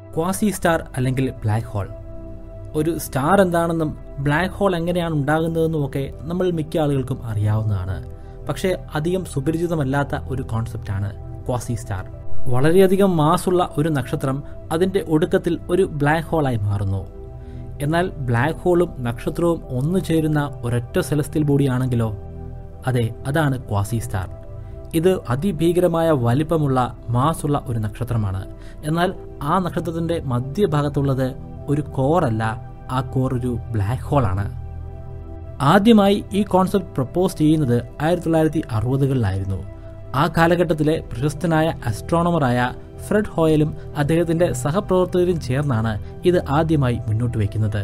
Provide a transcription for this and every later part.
quasi star അല്ലെങ്കിൽ black hole ഒരു star എന്താണെന്നും ബ്ലാക്ക് ഹോൾ എങ്ങനെയാണ് ഉണ്ടാകുന്നതെന്നും ഒക്കെ നമ്മൾ മിക്ക ആളുകൾക്കും അറിയാവുന്നതാണ് പക്ഷേ അധികം സുപരിചിതമല്ലാത്ത ഒരു കോൺസെപ്റ്റാണ് ക്വാസി സ്റ്റാർ വളരെയധികം മാസുള്ള ഒരു നക്ഷത്രം അതിൻ്റെ ഒടുക്കത്തിൽ ഒരു ബ്ലാക്ക് ഹോളായി മാറുന്നു എന്നാൽ ബ്ലാക്ക് ഹോളും നക്ഷത്രവും ഒന്നു ചേരുന്ന ഒരൊറ്റ സെലസ്റ്റിൽ ബോഡിയാണെങ്കിലോ അതെ അതാണ് ക്വാസി സ്റ്റാർ ഇത് അതിഭീകരമായ വലിപ്പമുള്ള മാസുള്ള ഒരു നക്ഷത്രമാണ് എന്നാൽ ആ നക്ഷത്രത്തിന്റെ മധ്യഭാഗത്തുള്ളത് ഒരു കോറല്ല ആ കോർ ഒരു ബ്ലാക്ക് ഹോളാണ് ആദ്യമായി ഈ കോൺസെപ്റ്റ് പ്രപ്പോസ് ചെയ്യുന്നത് ആയിരത്തി തൊള്ളായിരത്തി അറുപതുകളിലായിരുന്നു ആ കാലഘട്ടത്തിലെ പ്രശസ്തനായ അസ്ട്രോണമറായ ഫ്രെഡ് ഹോയലും അദ്ദേഹത്തിന്റെ സഹപ്രവർത്തകരും ചേർന്നാണ് ഇത് ആദ്യമായി മുന്നോട്ട് വയ്ക്കുന്നത്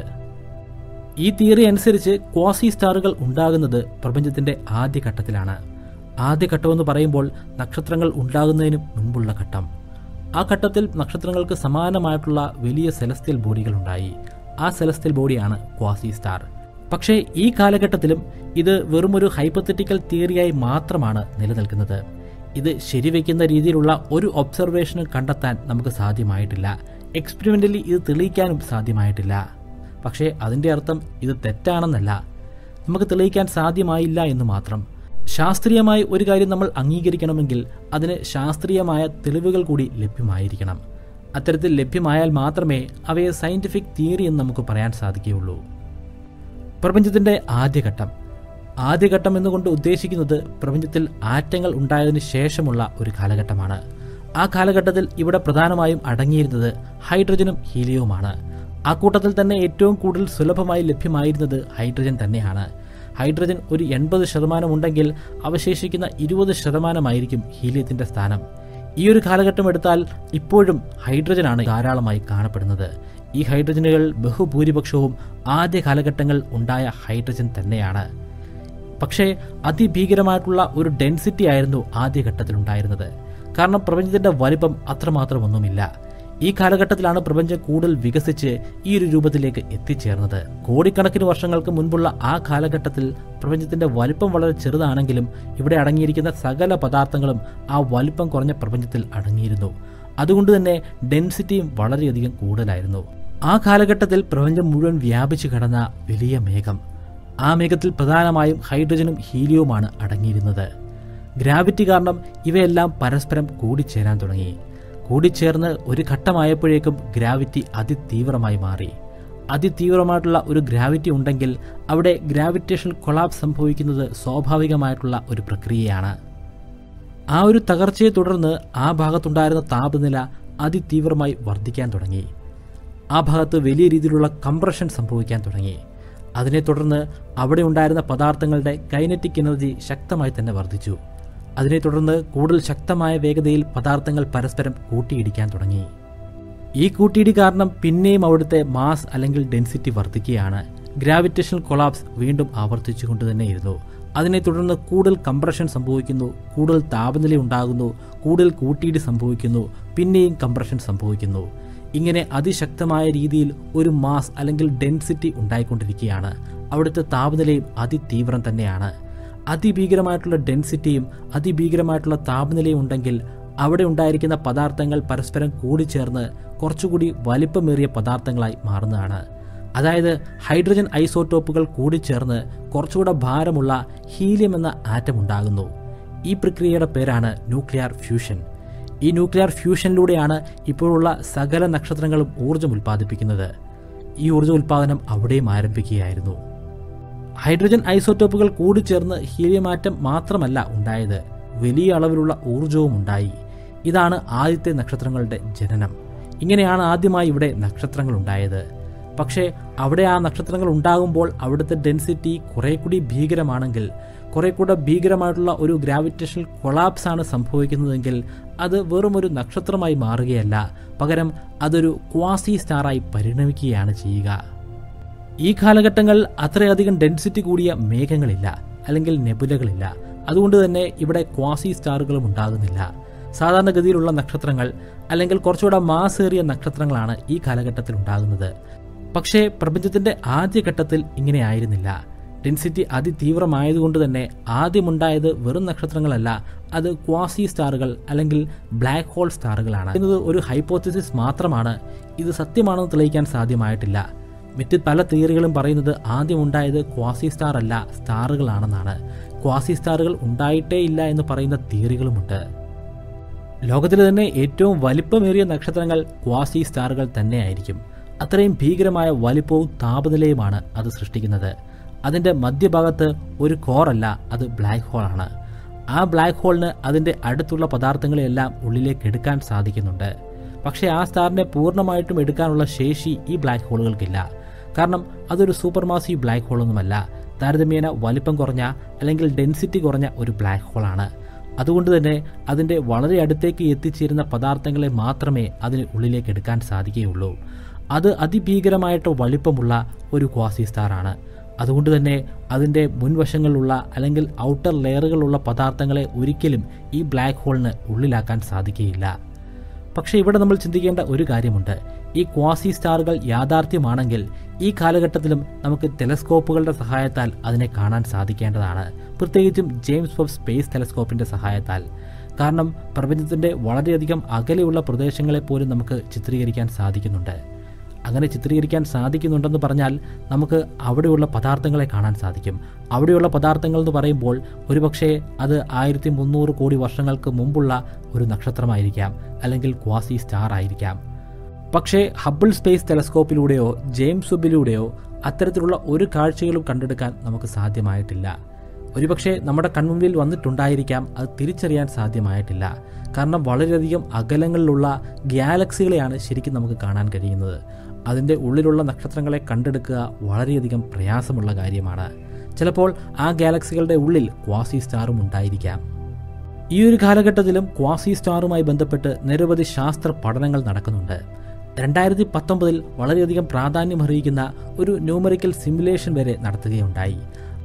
ഈ തിയറി അനുസരിച്ച് ക്വാസി സ്റ്റാറുകൾ ഉണ്ടാകുന്നത് പ്രപഞ്ചത്തിന്റെ ആദ്യ ഘട്ടത്തിലാണ് ആദ്യ ഘട്ടമെന്ന് പറയുമ്പോൾ നക്ഷത്രങ്ങൾ ഉണ്ടാകുന്നതിന് മുൻപുള്ള ഘട്ടം ആ ഘട്ടത്തിൽ നക്ഷത്രങ്ങൾക്ക് സമാനമായിട്ടുള്ള വലിയ സെലസ്ത്യൽ ബോഡികൾ ഉണ്ടായി ആ സെലസ്ത്യൽ ബോഡിയാണ് ക്വാസി സ്റ്റാർ പക്ഷേ ഈ കാലഘട്ടത്തിലും ഇത് വെറുമൊരു ഹൈപ്പത്തറ്റിക്കൽ തിയറിയായി മാത്രമാണ് നിലനിൽക്കുന്നത് ഇത് ശരിവെക്കുന്ന രീതിയിലുള്ള ഒരു ഒബ്സർവേഷനും കണ്ടെത്താൻ നമുക്ക് സാധ്യമായിട്ടില്ല എക്സ്പെരിമെന്റലി ഇത് തെളിയിക്കാനും സാധ്യമായിട്ടില്ല പക്ഷേ അതിൻ്റെ അർത്ഥം ഇത് തെറ്റാണെന്നല്ല നമുക്ക് തെളിയിക്കാൻ സാധ്യമായില്ല എന്ന് മാത്രം ശാസ്ത്രീയമായി ഒരു കാര്യം നമ്മൾ അംഗീകരിക്കണമെങ്കിൽ അതിന് ശാസ്ത്രീയമായ തെളിവുകൾ കൂടി ലഭ്യമായിരിക്കണം അത്തരത്തിൽ ലഭ്യമായാൽ മാത്രമേ അവയെ സയന്റിഫിക് തിയറി എന്ന് നമുക്ക് പറയാൻ സാധിക്കുകയുള്ളൂ പ്രപഞ്ചത്തിന്റെ ആദ്യഘട്ടം ആദ്യഘട്ടം എന്നുകൊണ്ട് ഉദ്ദേശിക്കുന്നത് പ്രപഞ്ചത്തിൽ ആറ്റങ്ങൾ ഉണ്ടായതിനു ശേഷമുള്ള ഒരു കാലഘട്ടമാണ് ആ കാലഘട്ടത്തിൽ ഇവിടെ പ്രധാനമായും അടങ്ങിയിരുന്നത് ഹൈഡ്രജനും ഹീലിയവുമാണ് ആ കൂട്ടത്തിൽ തന്നെ ഏറ്റവും കൂടുതൽ സുലഭമായി ലഭ്യമായിരുന്നത് ഹൈഡ്രജൻ തന്നെയാണ് ഹൈഡ്രജൻ ഒരു എൺപത് ശതമാനം ഉണ്ടെങ്കിൽ അവശേഷിക്കുന്ന ഇരുപത് ശതമാനമായിരിക്കും ഹീലിയത്തിന്റെ സ്ഥാനം ഈ ഒരു കാലഘട്ടം എടുത്താൽ ഇപ്പോഴും ഹൈഡ്രജനാണ് ധാരാളമായി കാണപ്പെടുന്നത് ഈ ഹൈഡ്രജനുകൾ ബഹുഭൂരിപക്ഷവും ആദ്യ കാലഘട്ടങ്ങൾ ഉണ്ടായ ഹൈഡ്രജൻ തന്നെയാണ് പക്ഷേ അതിഭീകരമായിട്ടുള്ള ഒരു ഡെൻസിറ്റി ആയിരുന്നു ആദ്യഘട്ടത്തിൽ ഉണ്ടായിരുന്നത് കാരണം പ്രപഞ്ചത്തിന്റെ വലിപ്പം അത്രമാത്രമൊന്നുമില്ല ഈ കാലഘട്ടത്തിലാണ് പ്രപഞ്ചം കൂടുതൽ വികസിച്ച് ഈ ഒരു രൂപത്തിലേക്ക് എത്തിച്ചേർന്നത് കോടിക്കണക്കിന് വർഷങ്ങൾക്ക് മുൻപുള്ള ആ കാലഘട്ടത്തിൽ പ്രപഞ്ചത്തിന്റെ വലിപ്പം വളരെ ചെറുതാണെങ്കിലും ഇവിടെ അടങ്ങിയിരിക്കുന്ന സകല പദാർത്ഥങ്ങളും ആ വലിപ്പം കുറഞ്ഞ പ്രപഞ്ചത്തിൽ അടങ്ങിയിരുന്നു അതുകൊണ്ട് തന്നെ ഡെൻസിറ്റിയും വളരെയധികം കൂടുതലായിരുന്നു ആ കാലഘട്ടത്തിൽ പ്രപഞ്ചം മുഴുവൻ വ്യാപിച്ചു കിടന്ന വലിയ മേഘം ആ മേഘത്തിൽ പ്രധാനമായും ഹൈഡ്രജനും ഹീലിയവുമാണ് അടങ്ങിയിരുന്നത് ഗ്രാവിറ്റി കാരണം ഇവയെല്ലാം പരസ്പരം കൂടിച്ചേരാൻ തുടങ്ങി കൂടിച്ചേർന്ന് ഒരു ഘട്ടമായപ്പോഴേക്കും ഗ്രാവിറ്റി അതിതീവ്രമായി മാറി അതിതീവ്രമായിട്ടുള്ള ഒരു ഗ്രാവിറ്റി ഉണ്ടെങ്കിൽ അവിടെ ഗ്രാവിറ്റേഷൻ കൊളാപ്സ് സംഭവിക്കുന്നത് സ്വാഭാവികമായിട്ടുള്ള ഒരു പ്രക്രിയയാണ് ആ ഒരു തകർച്ചയെ തുടർന്ന് ആ ഭാഗത്തുണ്ടായിരുന്ന താപനില അതിതീവ്രമായി വർദ്ധിക്കാൻ തുടങ്ങി ആ ഭാഗത്ത് വലിയ രീതിയിലുള്ള കംപ്രഷൻ സംഭവിക്കാൻ തുടങ്ങി അതിനെ തുടർന്ന് അവിടെ ഉണ്ടായിരുന്ന പദാർത്ഥങ്ങളുടെ കൈനറ്റിക് എനർജി ശക്തമായി തന്നെ വർദ്ധിച്ചു അതിനെ തുടർന്ന് കൂടുതൽ ശക്തമായ വേഗതയിൽ പദാർത്ഥങ്ങൾ പരസ്പരം കൂട്ടിയിടിക്കാൻ തുടങ്ങി ഈ കൂട്ടിയിടി കാരണം പിന്നെയും അവിടുത്തെ മാസ് അല്ലെങ്കിൽ ഡെൻസിറ്റി വർദ്ധിക്കുകയാണ് ഗ്രാവിറ്റേഷൻ കൊളാപ്സ് വീണ്ടും ആവർത്തിച്ചുകൊണ്ട് തന്നെയിരുന്നു അതിനെ തുടർന്ന് കൂടുതൽ കംപ്രഷൻ സംഭവിക്കുന്നു കൂടുതൽ താപനില ഉണ്ടാകുന്നു കൂടുതൽ കൂട്ടിയിടി സംഭവിക്കുന്നു പിന്നെയും കംപ്രഷൻ സംഭവിക്കുന്നു ഇങ്ങനെ അതിശക്തമായ രീതിയിൽ ഒരു മാസ് അല്ലെങ്കിൽ ഡെൻസിറ്റി ഉണ്ടായിക്കൊണ്ടിരിക്കുകയാണ് അവിടുത്തെ താപനിലയും അതിതീവ്രം തന്നെയാണ് അതിഭീകരമായിട്ടുള്ള ഡെൻസിറ്റിയും അതിഭീകരമായിട്ടുള്ള താപനിലയും ഉണ്ടെങ്കിൽ അവിടെ ഉണ്ടായിരിക്കുന്ന പദാർത്ഥങ്ങൾ പരസ്പരം കൂടിച്ചേർന്ന് കുറച്ചുകൂടി വലിപ്പമേറിയ പദാർത്ഥങ്ങളായി മാറുന്നതാണ് അതായത് ഹൈഡ്രജൻ ഐസോട്ടോപ്പുകൾ കൂടിച്ചേർന്ന് കുറച്ചുകൂടെ ഭാരമുള്ള ഹീലിയം എന്ന ആറ്റം ഉണ്ടാകുന്നു ഈ പ്രക്രിയയുടെ പേരാണ് ന്യൂക്ലിയർ ഫ്യൂഷൻ ഈ ന്യൂക്ലിയർ ഫ്യൂഷനിലൂടെയാണ് ഇപ്പോഴുള്ള സകല നക്ഷത്രങ്ങളും ഊർജ്ജം ഉൽപ്പാദിപ്പിക്കുന്നത് ഈ ഊർജ്ജ ഉൽപ്പാദനം അവിടെയും ആരംഭിക്കുകയായിരുന്നു ഹൈഡ്രജൻ ഐസോട്ടോപ്പുകൾ കൂടിച്ചേർന്ന് ഹീലിയമാറ്റം മാത്രമല്ല ഉണ്ടായത് വലിയ അളവിലുള്ള ഊർജവും ഉണ്ടായി ഇതാണ് ആദ്യത്തെ നക്ഷത്രങ്ങളുടെ ജനനം ഇങ്ങനെയാണ് ആദ്യമായി ഇവിടെ നക്ഷത്രങ്ങൾ ഉണ്ടായത് പക്ഷേ അവിടെ ആ നക്ഷത്രങ്ങൾ ഉണ്ടാകുമ്പോൾ അവിടുത്തെ ഡെൻസിറ്റി കുറെ കൂടി ഭീകരമാണെങ്കിൽ കുറെ കൂടെ ഭീകരമായിട്ടുള്ള ഒരു ഗ്രാവിറ്റേഷൻ കൊളാപ്സ് ആണ് സംഭവിക്കുന്നതെങ്കിൽ അത് വെറും ഒരു നക്ഷത്രമായി മാറുകയല്ല പകരം അതൊരു ക്വാസി സ്റ്റാറായി പരിണമിക്കുകയാണ് ചെയ്യുക ഈ കാലഘട്ടങ്ങൾ അത്രയധികം ഡെൻസിറ്റി കൂടിയ മേഘങ്ങളില്ല അല്ലെങ്കിൽ നെബുലകളില്ല അതുകൊണ്ട് തന്നെ ഇവിടെ ക്വാസി സ്റ്റാറുകളും ഉണ്ടാകുന്നില്ല സാധാരണഗതിയിലുള്ള നക്ഷത്രങ്ങൾ അല്ലെങ്കിൽ കുറച്ചുകൂടെ മാസേറിയ നക്ഷത്രങ്ങളാണ് ഈ കാലഘട്ടത്തിൽ ഉണ്ടാകുന്നത് പക്ഷേ പ്രപഞ്ചത്തിന്റെ ആദ്യഘട്ടത്തിൽ ഇങ്ങനെ ആയിരുന്നില്ല ഡെൻസിറ്റി അതിതീവ്രമായതുകൊണ്ട് തന്നെ ആദ്യമുണ്ടായത് വെറും നക്ഷത്രങ്ങളല്ല അത് ക്വാസി സ്റ്റാറുകൾ അല്ലെങ്കിൽ ബ്ലാക്ക് ഹോൾ സ്റ്റാറുകളാണ് എന്നത് ഒരു ഹൈപ്പോത്തിസിസ് മാത്രമാണ് ഇത് സത്യമാണെന്ന് തെളിയിക്കാൻ സാധ്യമായിട്ടില്ല മറ്റ് പല തിയറികളും പറയുന്നത് ആദ്യമുണ്ടായത് ക്വാസി സ്റ്റാർ അല്ല സ്റ്റാറുകളാണെന്നാണ് ക്വാസി സ്റ്റാറുകൾ ഉണ്ടായിട്ടേ ഇല്ല എന്ന് പറയുന്ന തിയറികളുമുണ്ട് ലോകത്തിലെ തന്നെ ഏറ്റവും വലിപ്പമേറിയ നക്ഷത്രങ്ങൾ ക്വാസി സ്റ്റാറുകൾ തന്നെയായിരിക്കും അത്രയും ഭീകരമായ വലിപ്പവും താപനിലയുമാണ് അത് സൃഷ്ടിക്കുന്നത് അതിൻ്റെ മധ്യഭാഗത്ത് ഒരു കോറല്ല അത് ബ്ലാക്ക് ഹോളാണ് ആ ബ്ലാക്ക് ഹോളിന് അതിൻ്റെ അടുത്തുള്ള പദാർത്ഥങ്ങളെല്ലാം ഉള്ളിലേക്ക് എടുക്കാൻ സാധിക്കുന്നുണ്ട് പക്ഷേ ആ സ്റ്റാറിനെ പൂർണ്ണമായിട്ടും എടുക്കാനുള്ള ശേഷി ഈ ബ്ലാക്ക് ഹോളുകൾക്കില്ല കാരണം അതൊരു സൂപ്പർ മാസീവ് ബ്ലാക്ക് ഹോളൊന്നുമല്ല താരതമ്യേന വലിപ്പം കുറഞ്ഞ അല്ലെങ്കിൽ ഡെൻസിറ്റി കുറഞ്ഞ ഒരു ബ്ലാക്ക് ഹോളാണ് അതുകൊണ്ട് തന്നെ അതിൻ്റെ വളരെ അടുത്തേക്ക് എത്തിച്ചേരുന്ന പദാർത്ഥങ്ങളെ മാത്രമേ അതിന് ഉള്ളിലേക്ക് എടുക്കാൻ സാധിക്കുകയുള്ളൂ അത് അതിഭീകരമായിട്ട് വലിപ്പമുള്ള ഒരു ക്വാസി സ്റ്റാറാണ് അതുകൊണ്ട് തന്നെ അതിൻ്റെ മുൻവശങ്ങളിലുള്ള അല്ലെങ്കിൽ ഔട്ടർ ലെയറുകളുള്ള പദാർത്ഥങ്ങളെ ഒരിക്കലും ഈ ബ്ലാക്ക് ഹോളിന് ഉള്ളിലാക്കാൻ സാധിക്കുകയില്ല പക്ഷേ ഇവിടെ നമ്മൾ ചിന്തിക്കേണ്ട ഒരു കാര്യമുണ്ട് ഈ ക്വാസി സ്റ്റാറുകൾ യാഥാർത്ഥ്യമാണെങ്കിൽ ഈ കാലഘട്ടത്തിലും നമുക്ക് ടെലസ്കോപ്പുകളുടെ സഹായത്താൽ അതിനെ കാണാൻ സാധിക്കേണ്ടതാണ് പ്രത്യേകിച്ചും ജെയിംസ് വെബ് സ്പേസ് ടെലസ്കോപ്പിന്റെ സഹായത്താൽ കാരണം പ്രപഞ്ചത്തിന്റെ വളരെയധികം അകലെയുള്ള പ്രദേശങ്ങളെ പോലും നമുക്ക് ചിത്രീകരിക്കാൻ സാധിക്കുന്നുണ്ട് അങ്ങനെ ചിത്രീകരിക്കാൻ സാധിക്കുന്നുണ്ടെന്ന് പറഞ്ഞാൽ നമുക്ക് അവിടെയുള്ള പദാർത്ഥങ്ങളെ കാണാൻ സാധിക്കും അവിടെയുള്ള പദാർത്ഥങ്ങൾ എന്ന് പറയുമ്പോൾ ഒരുപക്ഷെ അത് ആയിരത്തി മുന്നൂറ് കോടി വർഷങ്ങൾക്ക് മുമ്പുള്ള ഒരു നക്ഷത്രമായിരിക്കാം അല്ലെങ്കിൽ ക്വാസി സ്റ്റാർ ആയിരിക്കാം പക്ഷേ ഹബിൾ സ്പേസ് ടെലസ്കോപ്പിലൂടെയോ ജെയിംസ് വെബിലൂടെയോ അത്തരത്തിലുള്ള ഒരു കാഴ്ചകളും കണ്ടെടുക്കാൻ നമുക്ക് സാധ്യമായിട്ടില്ല ഒരുപക്ഷെ നമ്മുടെ കൺമുമ്പിൽ വന്നിട്ടുണ്ടായിരിക്കാം അത് തിരിച്ചറിയാൻ സാധ്യമായിട്ടില്ല കാരണം വളരെയധികം അകലങ്ങളിലുള്ള ഗാലക്സികളെയാണ് ശരിക്കും നമുക്ക് കാണാൻ കഴിയുന്നത് അതിൻ്റെ ഉള്ളിലുള്ള നക്ഷത്രങ്ങളെ കണ്ടെടുക്കുക വളരെയധികം പ്രയാസമുള്ള കാര്യമാണ് ചിലപ്പോൾ ആ ഗാലക്സികളുടെ ഉള്ളിൽ ക്വാസി സ്റ്റാറും ഉണ്ടായിരിക്കാം ഈ ഒരു കാലഘട്ടത്തിലും ക്വാസി സ്റ്റാറുമായി ബന്ധപ്പെട്ട് നിരവധി ശാസ്ത്ര പഠനങ്ങൾ നടക്കുന്നുണ്ട് രണ്ടായിരത്തി പത്തൊമ്പതിൽ വളരെയധികം പ്രാധാന്യമർഹിക്കുന്ന ഒരു ന്യൂമറിക്കൽ സിമുലേഷൻ വരെ നടത്തുകയുണ്ടായി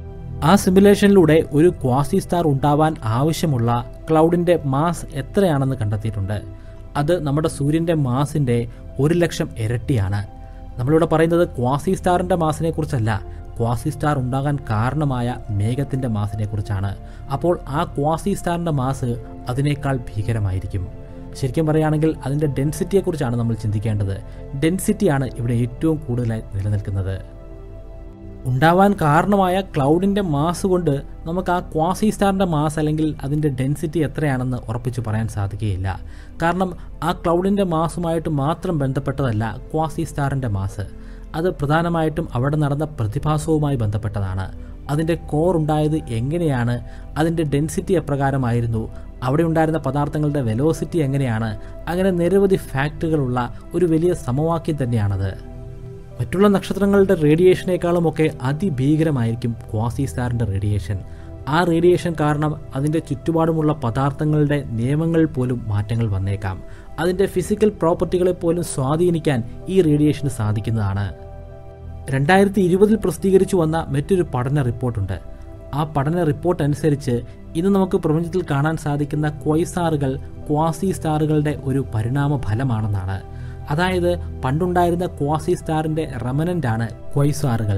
ആ സിമുലേഷനിലൂടെ ഒരു ക്വാസി സ്റ്റാർ ഉണ്ടാവാൻ ആവശ്യമുള്ള ക്ലൗഡിൻ്റെ മാസ് എത്രയാണെന്ന് കണ്ടെത്തിയിട്ടുണ്ട് അത് നമ്മുടെ സൂര്യൻ്റെ മാസിൻ്റെ ഒരു ലക്ഷം ഇരട്ടിയാണ് നമ്മളിവിടെ പറയുന്നത് ക്വാസി സ്റ്റാറിൻ്റെ മാസിനെ കുറിച്ചല്ല ക്വാസി സ്റ്റാർ ഉണ്ടാകാൻ കാരണമായ മേഘത്തിൻ്റെ മാസിനെ കുറിച്ചാണ് അപ്പോൾ ആ ക്വാസി സ്റ്റാറിൻ്റെ മാസ് അതിനേക്കാൾ ഭീകരമായിരിക്കും ശരിക്കും പറയുകയാണെങ്കിൽ അതിൻ്റെ ഡെൻസിറ്റിയെക്കുറിച്ചാണ് നമ്മൾ ചിന്തിക്കേണ്ടത് ഡെൻസിറ്റിയാണ് ഇവിടെ ഏറ്റവും കൂടുതലായി നിലനിൽക്കുന്നത് ഉണ്ടാവാൻ കാരണമായ ക്ലൗഡിൻ്റെ മാസ് കൊണ്ട് നമുക്ക് ആ ക്വാസി സ്റ്റാറിൻ്റെ മാസ് അല്ലെങ്കിൽ അതിൻ്റെ ഡെൻസിറ്റി എത്രയാണെന്ന് ഉറപ്പിച്ച് പറയാൻ സാധിക്കുകയില്ല കാരണം ആ ക്ലൗഡിൻ്റെ മാസുമായിട്ട് മാത്രം ബന്ധപ്പെട്ടതല്ല ക്വാസി സ്റ്റാറിൻ്റെ മാസ് അത് പ്രധാനമായിട്ടും അവിടെ നടന്ന പ്രതിഭാസവുമായി ബന്ധപ്പെട്ടതാണ് അതിൻ്റെ കോർ ഉണ്ടായത് എങ്ങനെയാണ് അതിൻ്റെ ഡെൻസിറ്റി എപ്രകാരമായിരുന്നു അവിടെ ഉണ്ടായിരുന്ന പദാർത്ഥങ്ങളുടെ വെലോസിറ്റി എങ്ങനെയാണ് അങ്ങനെ നിരവധി ഫാക്ടറുകളുള്ള ഒരു വലിയ സമവാക്യം തന്നെയാണത് മറ്റുള്ള നക്ഷത്രങ്ങളുടെ റേഡിയേഷനേക്കാളുമൊക്കെ അതിഭീകരമായിരിക്കും ക്വാസി സ്റ്റാറിൻ്റെ റേഡിയേഷൻ ആ റേഡിയേഷൻ കാരണം അതിൻ്റെ ചുറ്റുപാടുമുള്ള പദാർത്ഥങ്ങളുടെ നിയമങ്ങളിൽ പോലും മാറ്റങ്ങൾ വന്നേക്കാം അതിൻ്റെ ഫിസിക്കൽ പ്രോപ്പർട്ടികളെ പോലും സ്വാധീനിക്കാൻ ഈ റേഡിയേഷന് സാധിക്കുന്നതാണ് രണ്ടായിരത്തി ഇരുപതിൽ പ്രസിദ്ധീകരിച്ചു വന്ന മറ്റൊരു പഠന റിപ്പോർട്ടുണ്ട് ആ പഠന റിപ്പോർട്ട് അനുസരിച്ച് ഇന്ന് നമുക്ക് പ്രപഞ്ചത്തിൽ കാണാൻ സാധിക്കുന്ന ക്വൈസാറുകൾ ക്വാസി സ്റ്റാറുകളുടെ ഒരു പരിണാമ ഫലമാണെന്നാണ് അതായത് പണ്ടുണ്ടായിരുന്ന ക്വാസി സ്റ്റാറിന്റെ റെമനന്റ് ആണ് ക്വൈസാറുകൾ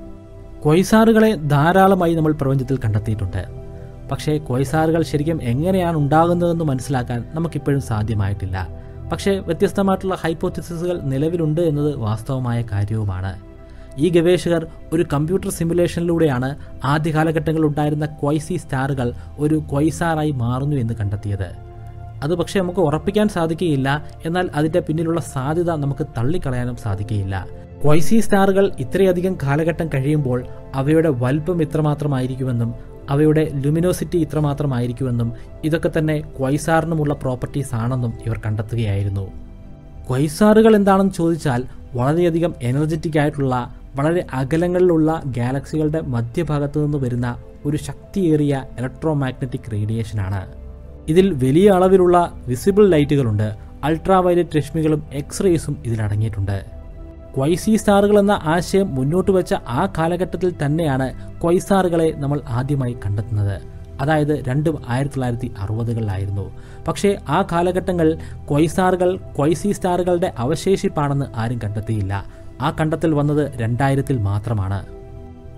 ക്വൈസാറുകളെ ധാരാളമായി നമ്മൾ പ്രപഞ്ചത്തിൽ കണ്ടെത്തിയിട്ടുണ്ട് പക്ഷേ ക്വൈസാറുകൾ ശരിക്കും എങ്ങനെയാണ് ഉണ്ടാകുന്നതെന്ന് മനസ്സിലാക്കാൻ നമുക്കിപ്പോഴും സാധ്യമായിട്ടില്ല പക്ഷേ വ്യത്യസ്തമായിട്ടുള്ള ഹൈപ്പോത്തിസിസുകൾ നിലവിലുണ്ട് എന്നത് വാസ്തവമായ കാര്യവുമാണ് ഈ ഗവേഷകർ ഒരു കമ്പ്യൂട്ടർ സിമുലേഷനിലൂടെയാണ് ആദ്യ കാലഘട്ടങ്ങളിൽ ഉണ്ടായിരുന്ന ക്വൈസി സ്റ്റാറുകൾ ഒരു ക്വൈസാറായി മാറുന്നു എന്ന് കണ്ടെത്തിയത് അത് പക്ഷേ നമുക്ക് ഉറപ്പിക്കാൻ സാധിക്കുകയില്ല എന്നാൽ അതിൻ്റെ പിന്നിലുള്ള സാധ്യത നമുക്ക് തള്ളിക്കളയാനും സാധിക്കുകയില്ല ക്വൈസി സ്റ്റാറുകൾ ഇത്രയധികം കാലഘട്ടം കഴിയുമ്പോൾ അവയുടെ വലുപ്പം ഇത്രമാത്രമായിരിക്കുമെന്നും അവയുടെ ലുമിനോസിറ്റി ഇത്രമാത്രമായിരിക്കുമെന്നും ഇതൊക്കെ തന്നെ ക്വൈസാറിനുമുള്ള പ്രോപ്പർട്ടീസ് ആണെന്നും ഇവർ കണ്ടെത്തുകയായിരുന്നു ക്വൈസാറുകൾ എന്താണെന്ന് ചോദിച്ചാൽ വളരെയധികം എനർജറ്റിക് ആയിട്ടുള്ള വളരെ അകലങ്ങളിലുള്ള ഗാലക്സികളുടെ മധ്യഭാഗത്തു നിന്ന് വരുന്ന ഒരു ശക്തിയേറിയ ഇലക്ട്രോ മാഗ്നറ്റിക് റേഡിയേഷനാണ് ഇതിൽ വലിയ അളവിലുള്ള വിസിബിൾ ലൈറ്റുകളുണ്ട് അൾട്രാ വയലറ്റ് രശ്മികളും എക്സ്റേസും ഇതിലടങ്ങിയിട്ടുണ്ട് ക്വൈസി സ്റ്റാറുകൾ എന്ന ആശയം മുന്നോട്ട് വെച്ച ആ കാലഘട്ടത്തിൽ തന്നെയാണ് ക്വൈസാറുകളെ നമ്മൾ ആദ്യമായി കണ്ടെത്തുന്നത് അതായത് രണ്ടും ആയിരത്തി തൊള്ളായിരത്തി അറുപതുകളിലായിരുന്നു പക്ഷേ ആ കാലഘട്ടങ്ങൾ ക്വൈസാറുകൾ ക്വൈസി സ്റ്റാറുകളുടെ അവശേഷിപ്പാണെന്ന് ആരും കണ്ടെത്തിയില്ല ആ കണ്ടെത്തൽ വന്നത് രണ്ടായിരത്തിൽ മാത്രമാണ്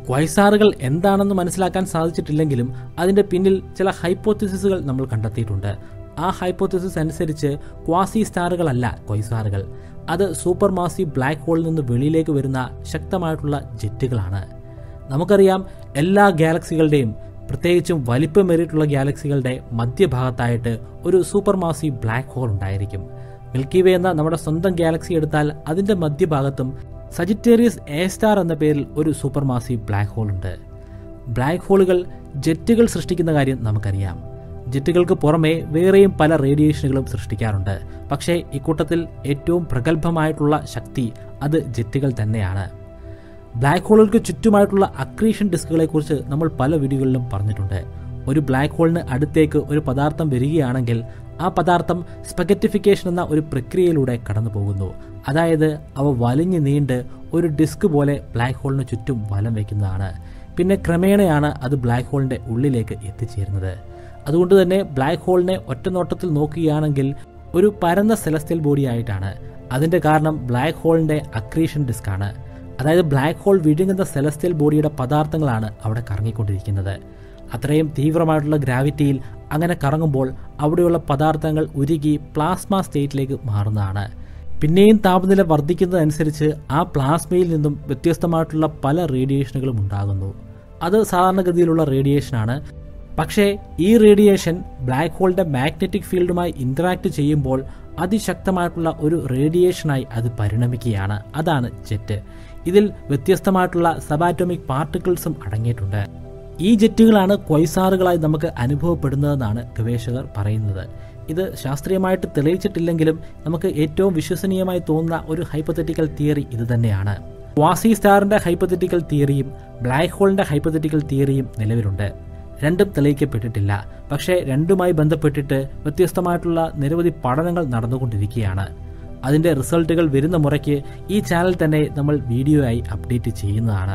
ക്വൈസാറുകൾ എന്താണെന്ന് മനസ്സിലാക്കാൻ സാധിച്ചിട്ടില്ലെങ്കിലും അതിന്റെ പിന്നിൽ ചില ഹൈപ്പോത്തിസിസുകൾ നമ്മൾ കണ്ടെത്തിയിട്ടുണ്ട് ആ ഹൈപ്പോത്തിസിസ് അനുസരിച്ച് ക്വാസി സ്റ്റാറുകളല്ല ക്വൈസാറുകൾ അത് സൂപ്പർ മാസി ബ്ലാക്ക് ഹോളിൽ നിന്ന് വെളിയിലേക്ക് വരുന്ന ശക്തമായിട്ടുള്ള ജെറ്റുകളാണ് നമുക്കറിയാം എല്ലാ ഗാലക്സികളുടെയും പ്രത്യേകിച്ചും വലിപ്പമേറിയിട്ടുള്ള ഗാലക്സികളുടെ മധ്യഭാഗത്തായിട്ട് ഒരു സൂപ്പർ മാസി ബ്ലാക്ക് ഹോൾ ഉണ്ടായിരിക്കും മിൽക്കി വേ എന്ന നമ്മുടെ സ്വന്തം ഗാലക്സി എടുത്താൽ അതിന്റെ മധ്യഭാഗത്തും സജിറ്റേറിയസ് എ സ്റ്റാർ എന്ന പേരിൽ ഒരു സൂപ്പർ മാസി ബ്ലാക്ക് ഹോൾ ഉണ്ട് ബ്ലാക്ക് ഹോളുകൾ ജെറ്റുകൾ സൃഷ്ടിക്കുന്ന കാര്യം നമുക്കറിയാം ജെറ്റുകൾക്ക് പുറമെ വേറെയും പല റേഡിയേഷനുകളും സൃഷ്ടിക്കാറുണ്ട് പക്ഷേ ഇക്കൂട്ടത്തിൽ ഏറ്റവും പ്രഗത്ഭമായിട്ടുള്ള ശക്തി അത് ജെറ്റുകൾ തന്നെയാണ് ബ്ലാക്ക് ഹോളുകൾക്ക് ചുറ്റുമായിട്ടുള്ള അക്രീഷൻ ഡിസ്കുകളെക്കുറിച്ച് നമ്മൾ പല വീഡിയോകളിലും പറഞ്ഞിട്ടുണ്ട് ഒരു ബ്ലാക്ക് ഹോളിന് അടുത്തേക്ക് ഒരു പദാർത്ഥം വരികയാണെങ്കിൽ ആ പദാർത്ഥം സ്പെഗറ്റിഫിക്കേഷൻ എന്ന ഒരു പ്രക്രിയയിലൂടെ കടന്നു പോകുന്നു അതായത് അവ വലിഞ്ഞു നീണ്ട് ഒരു ഡിസ്ക് പോലെ ബ്ലാക്ക് ഹോളിന് ചുറ്റും വലം വയ്ക്കുന്നതാണ് പിന്നെ ക്രമേണയാണ് അത് ബ്ലാക്ക് ഹോളിന്റെ ഉള്ളിലേക്ക് എത്തിച്ചേരുന്നത് അതുകൊണ്ട് തന്നെ ബ്ലാക്ക് ഹോളിനെ ഒറ്റനോട്ടത്തിൽ നോക്കുകയാണെങ്കിൽ ഒരു പരന്ന സെലസ്ത്യൽ ബോഡി ആയിട്ടാണ് അതിന്റെ കാരണം ബ്ലാക്ക് ഹോളിന്റെ അക്രീഷൻ ഡിസ്ക് ആണ് അതായത് ബ്ലാക്ക് ഹോൾ വിഴുങ്ങുന്ന സെലസ്ത്യൽ ബോഡിയുടെ പദാർത്ഥങ്ങളാണ് അവിടെ കറങ്ങിക്കൊണ്ടിരിക്കുന്നത് അത്രയും തീവ്രമായിട്ടുള്ള ഗ്രാവിറ്റിയിൽ അങ്ങനെ കറങ്ങുമ്പോൾ അവിടെയുള്ള പദാർത്ഥങ്ങൾ ഉരുകി പ്ലാസ്മ സ്റ്റേറ്റിലേക്ക് മാറുന്നതാണ് പിന്നെയും താപനില വർദ്ധിക്കുന്നതനുസരിച്ച് ആ പ്ലാസ്മയിൽ നിന്നും വ്യത്യസ്തമായിട്ടുള്ള പല റേഡിയേഷനുകളും ഉണ്ടാകുന്നു അത് സാധാരണഗതിയിലുള്ള റേഡിയേഷനാണ് പക്ഷേ ഈ റേഡിയേഷൻ ബ്ലാക്ക് ഹോളിന്റെ മാഗ്നറ്റിക് ഫീൽഡുമായി ഇന്ററാക്ട് ചെയ്യുമ്പോൾ അതിശക്തമായിട്ടുള്ള ഒരു റേഡിയേഷനായി അത് പരിണമിക്കുകയാണ് അതാണ് ജെറ്റ് ഇതിൽ വ്യത്യസ്തമായിട്ടുള്ള സബാറ്റോമിക് പാർട്ടിക്കിൾസും അടങ്ങിയിട്ടുണ്ട് ഈ ജെറ്റുകളാണ് ക്വൈസാറുകളായി നമുക്ക് അനുഭവപ്പെടുന്നതെന്നാണ് ഗവേഷകർ പറയുന്നത് ഇത് ശാസ്ത്രീയമായിട്ട് തെളിയിച്ചിട്ടില്ലെങ്കിലും നമുക്ക് ഏറ്റവും വിശ്വസനീയമായി തോന്നുന്ന ഒരു ഹൈപ്പത്തറ്റിക്കൽ തിയറി ഇത് തന്നെയാണ് ക്വാസി സ്റ്റാറിന്റെ ഹൈപ്പത്തറ്റിക്കൽ തിയറിയും ബ്ലാക്ക് ഹോളിന്റെ ഹൈപ്പത്തറ്റിക്കൽ തിയറിയും നിലവിലുണ്ട് രണ്ടും തെളിയിക്കപ്പെട്ടിട്ടില്ല പക്ഷേ രണ്ടുമായി ബന്ധപ്പെട്ടിട്ട് വ്യത്യസ്തമായിട്ടുള്ള നിരവധി പഠനങ്ങൾ നടന്നുകൊണ്ടിരിക്കുകയാണ് അതിന്റെ റിസൾട്ടുകൾ വരുന്ന മുറയ്ക്ക് ഈ ചാനൽ തന്നെ നമ്മൾ വീഡിയോ ആയി അപ്ഡേറ്റ് ചെയ്യുന്നതാണ്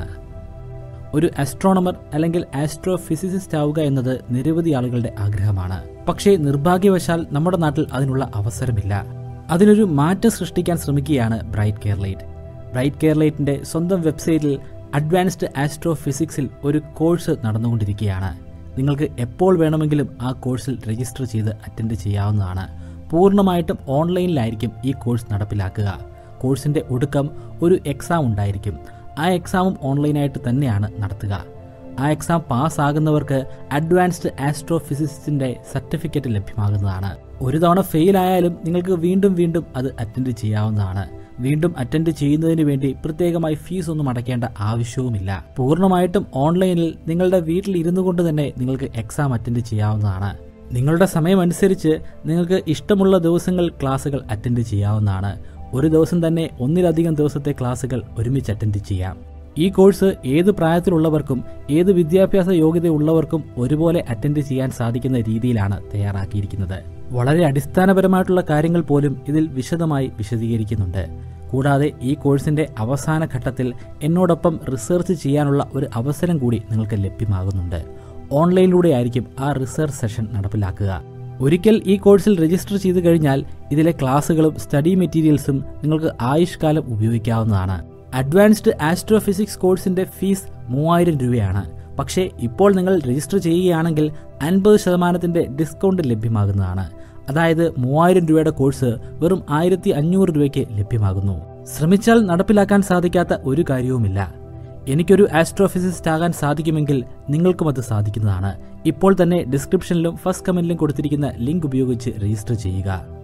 ഒരു ആസ്ട്രോണമർ അല്ലെങ്കിൽ ആസ്ട്രോ ഫിസിസിസ്റ്റ് ആവുക എന്നത് നിരവധി ആളുകളുടെ ആഗ്രഹമാണ് പക്ഷേ നിർഭാഗ്യവശാൽ നമ്മുടെ നാട്ടിൽ അതിനുള്ള അവസരമില്ല അതിനൊരു മാറ്റം സൃഷ്ടിക്കാൻ ശ്രമിക്കുകയാണ് ബ്രൈറ്റ് കേരളൈറ്റ് ബ്രൈറ്റ് കേരളൈറ്റിന്റെ സ്വന്തം വെബ്സൈറ്റിൽ അഡ്വാൻസ്ഡ് ആസ്ട്രോ ഫിസിക്സിൽ ഒരു കോഴ്സ് നടന്നുകൊണ്ടിരിക്കുകയാണ് നിങ്ങൾക്ക് എപ്പോൾ വേണമെങ്കിലും ആ കോഴ്സിൽ രജിസ്റ്റർ ചെയ്ത് അറ്റൻഡ് ചെയ്യാവുന്നതാണ് പൂർണ്ണമായിട്ടും ഓൺലൈനിലായിരിക്കും ഈ കോഴ്സ് നടപ്പിലാക്കുക കോഴ്സിന്റെ ഒടുക്കം ഒരു എക്സാം ഉണ്ടായിരിക്കും ആ എക്സാമും ഓൺലൈനായിട്ട് തന്നെയാണ് നടത്തുക ആ എക്സാം പാസ്സാകുന്നവർക്ക് അഡ്വാൻസ്ഡ് ആസ്ട്രോ ഫിസിക്സിന്റെ സർട്ടിഫിക്കറ്റ് ലഭ്യമാകുന്നതാണ് ഒരു തവണ ഫെയിൽ ആയാലും നിങ്ങൾക്ക് വീണ്ടും വീണ്ടും അത് അറ്റൻഡ് ചെയ്യാവുന്നതാണ് വീണ്ടും അറ്റൻഡ് ചെയ്യുന്നതിന് വേണ്ടി പ്രത്യേകമായി ഫീസ് ഒന്നും അടയ്ക്കേണ്ട ആവശ്യവുമില്ല പൂർണ്ണമായിട്ടും ഓൺലൈനിൽ നിങ്ങളുടെ വീട്ടിൽ ഇരുന്നു കൊണ്ട് തന്നെ നിങ്ങൾക്ക് എക്സാം അറ്റൻഡ് ചെയ്യാവുന്നതാണ് നിങ്ങളുടെ സമയമനുസരിച്ച് നിങ്ങൾക്ക് ഇഷ്ടമുള്ള ദിവസങ്ങൾ ക്ലാസ്സുകൾ അറ്റൻഡ് ചെയ്യാവുന്നതാണ് ഒരു ദിവസം തന്നെ ഒന്നിലധികം ദിവസത്തെ ക്ലാസ്സുകൾ ഒരുമിച്ച് അറ്റൻഡ് ചെയ്യാം ഈ കോഴ്സ് ഏത് പ്രായത്തിലുള്ളവർക്കും ഏത് വിദ്യാഭ്യാസ യോഗ്യതയുള്ളവർക്കും ഒരുപോലെ അറ്റൻഡ് ചെയ്യാൻ സാധിക്കുന്ന രീതിയിലാണ് തയ്യാറാക്കിയിരിക്കുന്നത് വളരെ അടിസ്ഥാനപരമായിട്ടുള്ള കാര്യങ്ങൾ പോലും ഇതിൽ വിശദമായി വിശദീകരിക്കുന്നുണ്ട് കൂടാതെ ഈ കോഴ്സിന്റെ അവസാന ഘട്ടത്തിൽ എന്നോടൊപ്പം റിസർച്ച് ചെയ്യാനുള്ള ഒരു അവസരം കൂടി നിങ്ങൾക്ക് ലഭ്യമാകുന്നുണ്ട് ഓൺലൈനിലൂടെ ആയിരിക്കും ആ റിസർച്ച് സെഷൻ നടപ്പിലാക്കുക ഒരിക്കൽ ഈ കോഴ്സിൽ രജിസ്റ്റർ ചെയ്തു കഴിഞ്ഞാൽ ഇതിലെ ക്ലാസ്സുകളും സ്റ്റഡി മെറ്റീരിയൽസും നിങ്ങൾക്ക് ആയുഷ്കാലം ഉപയോഗിക്കാവുന്നതാണ് അഡ്വാൻസ്ഡ് ആസ്ട്രോഫിസിക്സ് കോഴ്സിന്റെ ഫീസ് മൂവായിരം രൂപയാണ് പക്ഷേ ഇപ്പോൾ നിങ്ങൾ രജിസ്റ്റർ ചെയ്യുകയാണെങ്കിൽ അൻപത് ശതമാനത്തിന്റെ ഡിസ്കൗണ്ട് ലഭ്യമാകുന്നതാണ് അതായത് മൂവായിരം രൂപയുടെ കോഴ്സ് വെറും ആയിരത്തി അഞ്ഞൂറ് രൂപയ്ക്ക് ലഭ്യമാകുന്നു ശ്രമിച്ചാൽ നടപ്പിലാക്കാൻ സാധിക്കാത്ത ഒരു കാര്യവുമില്ല എനിക്കൊരു ആസ്ട്രോഫിസിസ്റ്റ് ആകാൻ സാധിക്കുമെങ്കിൽ നിങ്ങൾക്കും അത് സാധിക്കുന്നതാണ് ഇപ്പോൾ തന്നെ ഡിസ്ക്രിപ്ഷനിലും ഫസ്റ്റ് കമന്റിലും കൊടുത്തിരിക്കുന്ന ലിങ്ക് ഉപയോഗിച്ച് രജിസ്റ്റർ ചെയ്യുക